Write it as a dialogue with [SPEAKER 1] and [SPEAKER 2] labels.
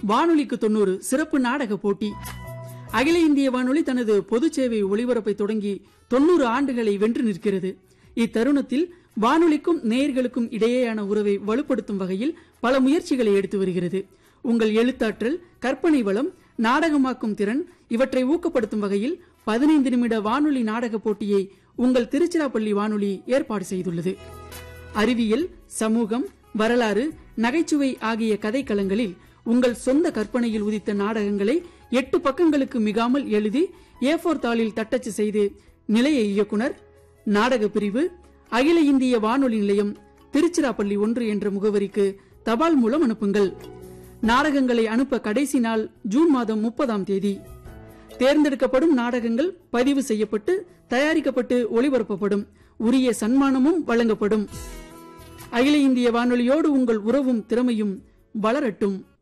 [SPEAKER 1] வானொலிக்கு தொண்ணூறு சிறப்பு நாடக போட்டி அகில இந்திய வானொலி தனது பொது சேவை ஒளிபரப்பை தொடங்கி தொண்ணூறு ஆண்டுகளை வென்று நிற்கிறது இத்தருணத்தில் வானொலிக்கும் நேயர்களுக்கும் இடையேயான உறவை வலுப்படுத்தும் வகையில் பல முயற்சிகளை எடுத்து வருகிறது உங்கள் எழுத்தாற்றல் கற்பனை வளம் நாடகமாக்கும் திறன் இவற்றை ஊக்கப்படுத்தும் வகையில் பதினைந்து நிமிட வானொலி நாடக போட்டியை உங்கள் திருச்சிராப்பள்ளி வானொலி ஏற்பாடு செய்துள்ளது அறிவியல் சமூகம் வரலாறு நகைச்சுவை ஆகிய கதைக்களங்களில் உங்கள் சொந்த கற்பனையில் உதித்த நாடகங்களை எட்டு பக்கங்களுக்கு மிகாமல் எழுதி ஏ ஃபோர் தாளில் தட்டச்சு செய்து நிலைய இயக்குனர் நாடக பிரிவு அகில இந்திய வானொலி நிலையம் திருச்சிராப்பள்ளி ஒன்று என்ற முகவரிக்கு தபால் மூலம் அனுப்புங்கள் நாடகங்களை அனுப்ப கடைசி நாள் ஜூன் மாதம் முப்பதாம் தேதி தேர்ந்தெடுக்கப்படும் நாடகங்கள் பதிவு செய்யப்பட்டு தயாரிக்கப்பட்டு ஒளிபரப்பப்படும் உரிய சன்மானமும் வழங்கப்படும் அகில இந்திய வானொலியோடு உங்கள் உறவும் திறமையும் வளரட்டும்